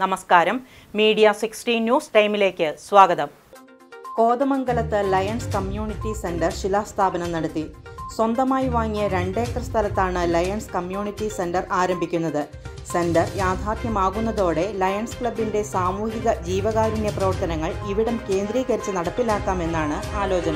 നമസ്കാരം media sixteen news ടൈമിലേക്ക് സ്വാഗതം കോതമംഗലത്ത് ലയൺസ് കമ്മ്യൂണിറ്റി സെന്റർ ശിലാസ്ഥാപനം നടത്തി സ്വന്തമായി വാങ്ങിയ രണ്ടേക്കർ സ്ഥലത്താണ് ലയൺസ് കമ്മ്യൂണിറ്റി സെന്റർ ആരംഭിക്കുന്നത് സെന്റർ യാഥാർത്ഥ്യമാകുന്നതോടെ ലയൺസ് ക്ലബിന്റെ സാമൂഹിക ജീവകാരുണ്യ പ്രവർത്തനങ്ങൾ ഇവിടം കേന്ദ്രീകരിച്ച് നടപ്പിലാക്കാമെന്നാണ് ആലോചന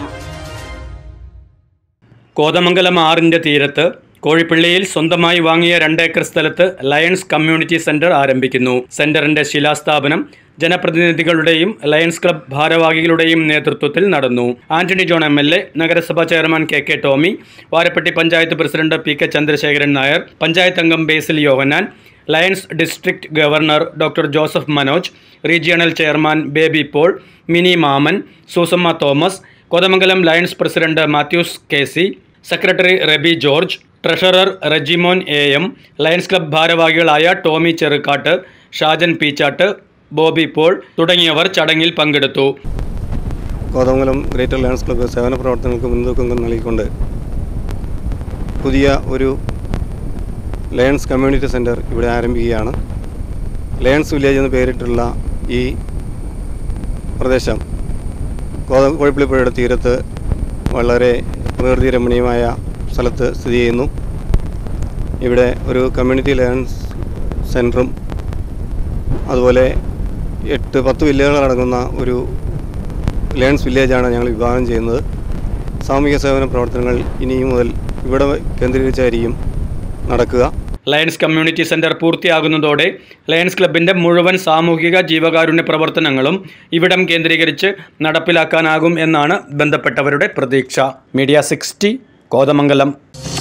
കോതമംഗലം ആറിൻ്റെ തീരത്ത് കോഴിപ്പള്ളിയിൽ സ്വന്തമായി വാങ്ങിയ രണ്ടേക്കർ സ്ഥലത്ത് ലയൺസ് കമ്മ്യൂണിറ്റി സെന്റർ ആരംഭിക്കുന്നു സെന്ററിന്റെ ശിലാസ്ഥാപനം ജനപ്രതിനിധികളുടെയും ലയൺസ് ക്ലബ് ഭാരവാഹികളുടെയും നേതൃത്വത്തിൽ നടന്നു Antony John M L A നഗരസഭാ chairman K K Tomy Varappetty panchayat president P K Chandrasekharan Nair panchayat അംഗം Basil Yohannan Lions district governor doctor Joseph Manoj regional chairman Baby Paul Mini Mammen Susamma Thomas Kothamangalam Lions president Mathews K C secretary Rabi George treasurer Rejimon A M Lions club ഭാരവാഹികളായ ടോമി ചെറുക്കാട്ട് ഷാജൻ പീച്ചാട്ട് ബോബി പോൾ തുടങ്ങിയവർ ചടങ്ങിൽ പങ്കെടുത്തു കോതമംഗലം ഗ്രേറ്റർ ലയൺസ് ക്ലബ്ബ് സേവന പ്രവർത്തനങ്ങൾക്ക് മുൻതൂക്കം നൽകിക്കൊണ്ട് പുതിയ ഒരു ലയൺസ് കമ്മ്യൂണിറ്റി സെൻറ്റർ ഇവിടെ ആരംഭിക്കുകയാണ് ലയൺസ് വില്ലേജ് എന്ന് പേരിട്ടുള്ള ഈ പ്രദേശം കോത കോഴിപ്പള്ളിപ്പുഴയുടെ തീരത്ത് വളരെ പ്രകൃതി രമണീയമായ സ്ഥലത്ത് സ്ഥിതി ചെയ്യുന്നു ഇവിടെ ഒരു കമ്മ്യൂണിറ്റി ലയൺസ് സെൻറ്ററും അതുപോലെ എട്ട് പത്ത് വില്ലേജുകളടങ്ങുന്ന ഒരു ലയൺസ് വില്ലേജാണ് ഞങ്ങൾ വിഭാവനം ചെയ്യുന്നത് സാമൂഹിക സേവന പ്രവർത്തനങ്ങൾ ഇനിയും മുതൽ ഇവിടെ കേന്ദ്രീകരിച്ചായിരിക്കും നടക്കുക ലയൺസ് കമ്മ്യൂണിറ്റി സെന്റർ പൂർത്തിയാകുന്നതോടെ ലയൺസ് ക്ലബിന്റെ മുഴുവൻ സാമൂഹിക ജീവകാരുണ്യ പ്രവർത്തനങ്ങളും ഇവിടം കേന്ദ്രീകരിച്ച് നടപ്പിലാക്കാനാകും എന്നാണ് ബന്ധപ്പെട്ടവരുടെ പ്രതീക്ഷ മീഡിയ സിക്സ്റ്റി കോതമംഗലം